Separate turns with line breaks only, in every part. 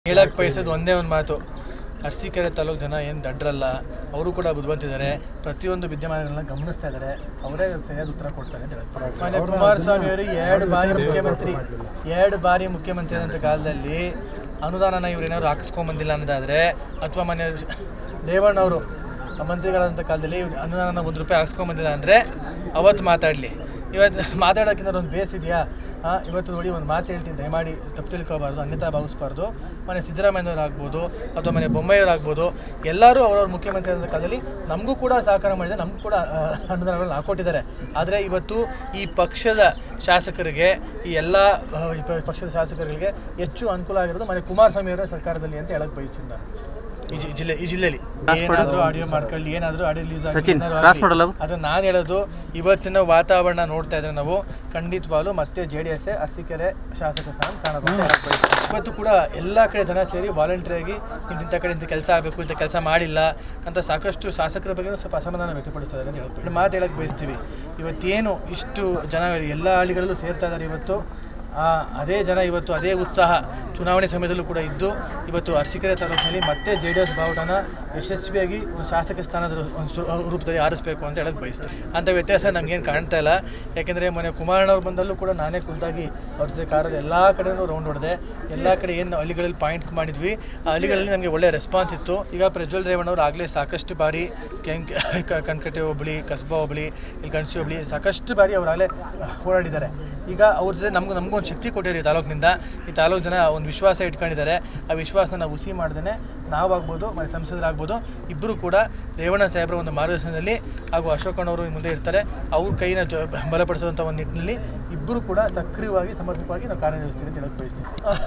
ಹೇಳಕ್ ಬಯಸೋದು ಒಂದೇ ಒಂದು ಮಾತು ಅರಸೀಕೆರೆ ತಾಲೂಕು ಜನ ಏನು ದಡ್ರಲ್ಲ ಅವರು ಕೂಡ ಬುದ್ಧಿವಂತಿದ್ದಾರೆ ಪ್ರತಿಯೊಂದು ವಿದ್ಯಮಾನಗಳನ್ನ ಗಮನಿಸ್ತಾ ಇದ್ದಾರೆ ಅವರೇ ಸರಿಯಾದ ಉತ್ತರ ಕೊಡ್ತಾರೆ ಅಂತ ಹೇಳ್ತಾರೆ ಮಾನ್ಯ ಕುಮಾರಸ್ವಾಮಿ ಅವರು ಎರಡು ಬಾರಿ ಮುಖ್ಯಮಂತ್ರಿ ಎರಡು ಬಾರಿ ಮುಖ್ಯಮಂತ್ರಿ ಆದಂಥ ಕಾಲದಲ್ಲಿ ಅನುದಾನನ ಇವ್ರು ಏನಾದ್ರು ಹಾಕಿಸ್ಕೊಂಬಂದಿಲ್ಲ ಅನ್ನೋದಾದರೆ ಅಥವಾ ಮನೆ ರೇವಣ್ಣವರು ಮಂತ್ರಿಗಳಾದಂಥ ಕಾಲದಲ್ಲಿ ಇವ್ರು ಅನುದಾನನ ಒಂದು ರೂಪಾಯಿ ಹಾಕ್ಸ್ಕೊಂಬಂದಿಲ್ಲ ಅಂದರೆ ಅವತ್ತು ಮಾತಾಡಲಿ ಇವತ್ತು ಮಾತಾಡೋಕ್ಕಿಂತ ಒಂದು ಬೇಸ್ ಇದೆಯಾ ಆ, ಇವತ್ತು ನೋಡಿ ಒಂದು ಮಾತು ಹೇಳ್ತೀನಿ ದಯಮಾಡಿ ತಪ್ಪು ತಿಳ್ಕೊಬಾರ್ದು ಅನ್ಯತಾ ಭಾವಿಸ್ಬಾರ್ದು ಮನೆ ಸಿದ್ದರಾಮಯ್ಯನವ್ರು ಆಗ್ಬೋದು ಅಥವಾ ಮನೆ ಬೊಮ್ಮಾಯಿಯವ್ರು ಆಗ್ಬೋದು ಎಲ್ಲರೂ ಅವರವ್ರ ಮುಖ್ಯಮಂತ್ರಿ ಆದ ಕಾಲದಲ್ಲಿ ನಮಗೂ ಕೂಡ ಸಹಕಾರ ಮಾಡಿದೆ ನಮಗೂ ಕೂಡ ಆ, ಅನುದಾನಗಳನ್ನ ಹಾಕೊಟ್ಟಿದ್ದಾರೆ ಆದರೆ ಇವತ್ತು ಈ ಪಕ್ಷದ ಶಾಸಕರಿಗೆ ಈ ಎಲ್ಲ ಆ, ಈ ಪ- ಪಕ್ಷದ ಶಾಸಕರಿಗೆ ಹೆಚ್ಚು ಅನುಕೂಲ ಆಗಿರೋದು ಮನೆ ಕುಮಾರಸ್ವಾಮಿ ಅವರ ಸರ್ಕಾರದಲ್ಲಿ ಅಂತ ಹೇಳಕ್ ಬಯಸ್ತೀನಿ ನಾನು ಈ ಜಿ- ಜಿಲ್ಲೆ ಈ ಜಿಲ್ಲೆಯಲ್ಲಿ ಏನಾದರೂ ಆಡಿಯೋ ಮಾಡ್ಕೊಳ್ಳಿ ಏನಾದರೂ ಆಡಿಯೋ ರಿಲೀಸ್
ಸಚಿನ್, cross ಮಾಡಲ್ಲ ಅದು?
ಅದು ನಾನು ಹೇಳೋದು ಇವತ್ತಿನ ವಾತಾವರಣ ನೋಡ್ತಾ ಇದ್ರೆ ನಾವು ಖಂಡಿತವಾಗ್ಲೂ ಮತ್ತೆ ಜೆ ಡಿ ಎಸ್ ಅರಸೀಕೆರೆ ಶಾಸಕ ಸ್ಥಾನ ಕಾಣಬಹುದು ಅಂತ ಹೇಳಕ್ ಬಯಸ್ತೀನಿ. ಇವತ್ತು ಕೂಡ ಎಲ್ಲ ಕಡೆ ಜನ ಸೇರಿ ವಾಲಂಟಿಯರ್ ಆಗಿ ಇಂಥ ಕಡೆ ಇಂಥ ಕೆಲಸ ಆಗಬೇಕು ಇಂಥ ಕೆಲಸ ಮಾಡಿಲ್ಲ ಅಂತ ಸಾಕಷ್ಟು ಶಾಸಕರ ಬಗ್ಗೆ ಸ್ವಲ್ಪ ಅಸಮಾಧಾನ ವ್ಯಕ್ತಪಡಿಸ್ತಾರೆ ಅಂತ ಹೇಳ್ಬೋದು ಮಾತು ಹೇಳಕ್ ಬಯಸ್ತೀವಿ ಇವತ್ತೇನು ಇಷ್ಟು ಜನ ಎಲ್ಲ ಹಳ್ಳಿಗಳಲ್ಲೂ ಸೇರ್ತಾ ಇದ್ದಾರೆ ಇವತ್ತು ಆ, ಅದೇ ಜನ ಇವತ್ತು ಅದೇ ಉತ್ಸಾಹ ಚುನಾವಣೆ ಸಮಯದಲ್ಲೂ ಕೂಡ ಇದ್ದು ಇವತ್ತು ಅರಸೀಕೆರೆ ತಾಲೂಕಿನಲ್ಲಿ ಮತ್ತೆ ಜೆ ಡಿ ಎಸ್ ಬಾವುಟನ ಯಶಸ್ವಿಯಾಗಿ ಒಂದು ಶಾಸಕ ಸ್ಥಾನದ ರೂ- ಒಂದು ಸು- ರೂಪದಲ್ಲಿ ಆರಿಸಬೇಕು ಅಂತ ಹೇಳಕ್ ಬಯಸ್ತೀನಿ ಅಂಥ ವ್ಯತ್ಯಾಸ ನಮಗೇನು ಕಾಣ್ತಾ ಇಲ್ಲ ಯಾಕೆಂದರೆ ಮೊನ್ನೆ ಕುಮಾರಣ್ಣವ್ರು ಬಂದಲ್ಲೂ ಕೂಡ ನಾನೇ ಖುದ್ದಾಗಿ ಅವ್ರ ಜೊತೆ ಕಾರಲ್ಲಿ ಎಲ್ಲ ಕಡೆನೂ ರೌಂಡ್ ಹೊಡೆದೆ ಎಲ್ಲ ಕಡೆ ಏನು ಹಳ್ಳಿಗಳಲ್ಲಿ ಪಾಯಿಂಟ್ ಮಾಡಿದ್ವಿ ಆ ಹಳ್ಳಿಗಳಲ್ಲಿ ನಮಗೆ ಒಳ್ಳೆ ರೆಸ್ಪಾನ್ಸ್ ಇತ್ತು ಈಗ ಪ್ರಜ್ವಲ್ ರೇವಣ್ಣವ್ರು ಆಗಲೇ ಸಾಕಷ್ಟು ಬಾರಿ ಕೆಂಕ್ ಕ- ಕನಕಟ್ಟೆ ಹೋಬಳಿ ಕಸ್ಬಾ ಹೋಬಳಿ ಇಲ್ಲಿ ಗಣಸಿ ಹೋಬಳಿ ಸಾಕಷ್ಟು ಬಾರಿ ಅವರಾಗಲೇ ಓಡಾಡಿದ್ದಾರೆ ಈಗ ಅವ್ರ ಜೊತೆ ನಮ್ಗೆ ನಮಗೊಂದು ಶಕ್ತಿ ಕೊಟ್ಟಿದ್ದಾರೆ ಈ ತಾಲೂಕಿನಿಂದ ಈ ತಾಲೂಕು ಜನ ಒಂದು ವಿಶ್ವಾಸ ಇಟ್ಕೊಂಡಿದ್ದಾರೆ ಆ ವಿಶ್ವಾಸನ ನಾವು ಹುಸಿ ಮಾಡ್ದೇ ನಾವಾಗ್ಬೋದು ಮತ್ತು ಸಂಸದರಾಗ್ಬೋದು ಇಬ್ಬರು ಕೂಡ ರೇವಣ್ಣ ಸಾಹೇಬರ ಒಂದು ಮಾರ್ಗದರ್ಶನದಲ್ಲಿ ಹಾಗೂ ಅಶೋಕಣ್ಣವರು ಮುಂದೆ ಇರ್ತಾರೆ ಅವ್ರ ಕೈನ ಜ ಬಲಪಡಿಸುವಂಥ ಒಂದು ನಿಟ್ಟಿನಲ್ಲಿ ಇಬ್ಬರು ಕೂಡ ಸಕ್ರಿಯವಾಗಿ ಸಮರ್ಪಕವಾಗಿ ನಾವು ಕಾರ್ಯನಿರ್ವಹಿಸ್ತೀವಿ ಅಂತ ಹೇಳಕ್ ಬಯಸ್ತೀವಿ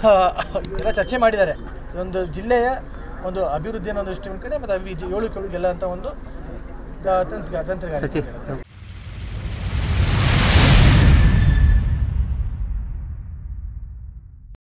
ಎಲ್ಲ ಚರ್ಚೆ ಮಾಡಿದ್ದಾರೆ ಒಂದು ಜಿಲ್ಲೆಯ ಒಂದು ಅಭಿವೃದ್ಧಿಯನ್ನು ದೃಷ್ಟಿಯ ಕಡೆ ಮತ್ತು ಅಭಿ ಏಳು ಕೇಳು ಗೆಲ್ಲ ಅಂತ ಒಂದು ತಂತ್ರ ತಂತ್ರಗಾರಿಕೆ
ಸಚಿನ್